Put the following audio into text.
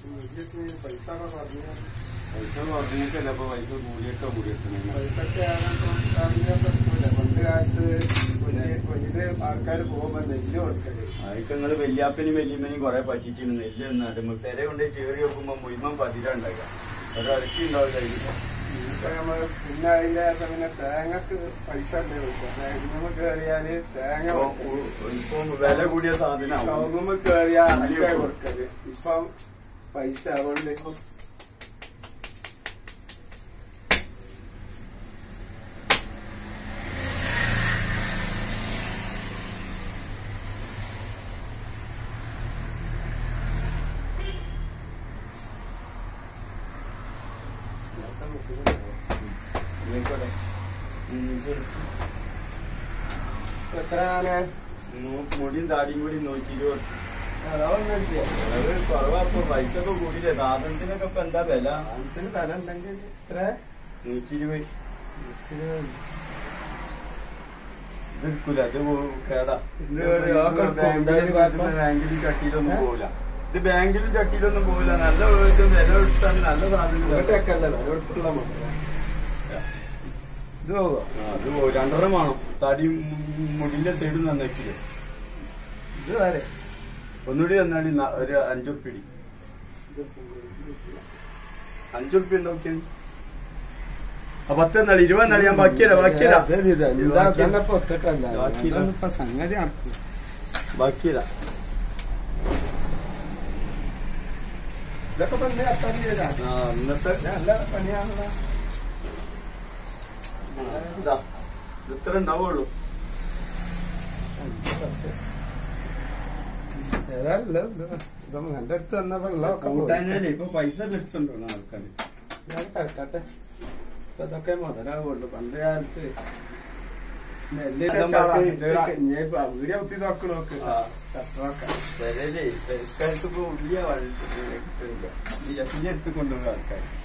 പൈസ പറഞ്ഞു പൈസ കുറഞ്ഞിട്ടല്ല അപ്പൊ പൈസ കൂടിയൊക്കെ കൂടിയെത്തണേ പൈസക്ക് അറിയാൻ പറ്റൂല പണ്ട് കാലത്ത് കൊഞ്ഞില് ആൾക്കാർ പോകുമ്പോ നെല്ല് കൊടുക്കല് അതൊക്കെ നിങ്ങള് വല്യാപ്പനും വല്യമ്മനും കുറെ പറ്റിച്ചിരുന്നു നെല്ല് നിന്നിട്ട് പെര കൊണ്ട് ചേറി വെക്കുമ്പോ മുഴുവൻ പതിരുണ്ടാക്കുക ഒരടക്കി ഉണ്ടാവില്ല ഇതിന്. ഇപ്പൊ നമ്മള് പിന്നെ അതിന്റെ സമയം തേങ്ങക്ക് പൈസ ഉണ്ട് കവുങ്ങുമ്മ കേറിയാല് തേങ്ങ ഇപ്പൊ കൊടുക്കല്. ഉ- ഇപ്പൊ വില കൂടിയ സാധനമാവും കവുങ്ങുമ്മ കേറിയാ അടിക്ക കൊടുക്കല് ഇപ്പം പൈസ അതുകൊണ്ട് ആയിക്കോട്ടെ. ഉം, ശരി. എത്രയാണ് നൂ- മുടിയും താടിയും കൂടി നൂറ്റി ഇരുപത് അതൊന്നും അത് കുറവാ ഇപ്പൊ പൈസ ഒക്കെ കൂടിയില്ലേ സാധനത്തിനൊക്കെ ഇപ്പൊ എന്താ വില സാധനത്തിന് വില ഉണ്ടെങ്കിൽ ഇത്ര നൂറ്റി ഇരുപത് ഇത് എടുക്കൂല ഇത് പോ- കേടാ ഇത് കേട്, ആ കേട് ബാങ്കിലും കൊണ്ടുപോയി വാങ്ങാൻ. ബാങ്കിലും ചട്ടിയിലൊന്നും ഏ? പോവില്ല ഇത് ബാങ്കിലും ചട്ടിയിലൊന്നും പോവില്ല നല്ല ഇത് വില എടുത്താൽ നല്ല സാധനം ഇങ്ങോട്ടേക്കല്ല അടുത്തുള്ള ഇത് പോകോ ആ, അത് പോ- രണ്ടെണ്ണം വേണം തടി മുടിന്റെ സൈഡ് നന്നാക്കില്ലേ ഇത് വരെ ഒന്നുകൂടി തന്നാടി ന- ഒരു അഞ്ചുറുപ്പിടി അഞ്ചുറുപ്പി ഉണ്ടാക്കിയ പത്ത് എന്നാളി ഇരുപത് എന്നാളി ഞാൻ ബാക്കിയല്ല ബാക്കിയല്ല തന്നെ പൊത്തിട്ടല്ല ബാക്കിയില്ല. ഇപ്പൊ സംഗതി നടക്കും ബാക്കിയല്ല ഇതൊക്കെ ഇപ്പൊ എന്ത് കത്താൻ ചെയ്താ ആ ഇന്നത്തെ നല്ല പണിയാണല്ലോ ഇതാ ഇത് ഇത്ര ഉണ്ടാവുള്ളൂ ഏതായാലും ഇപ്പം എന്റെ അടുത്ത് വന്നപ്പോ ഉള്ളതൊക്കെ പോയി. കൂട്ടാനല്ലേ ഇപ്പൊ പൈസ എടുത്തുണ്ടോ ആൾക്കാർ ഞാൻ കിടക്കട്ടെ ഇപ്പൊ ഇതൊക്കെ മുതലാവുള്ളൂ പണ്ട് കാലത്ത് നെല്ല് വീഡിയോ കുത്തി നോക്കി നോക്ക് ആ. സട്ടറൊക്കെ പെരയിലേ പെരക്കാർക്ക് ഇപ്പൊ ഉള്ളിയ വഴി എടുത്ത് കൊണ്ടുപോകുന്ന ആൾക്കാർ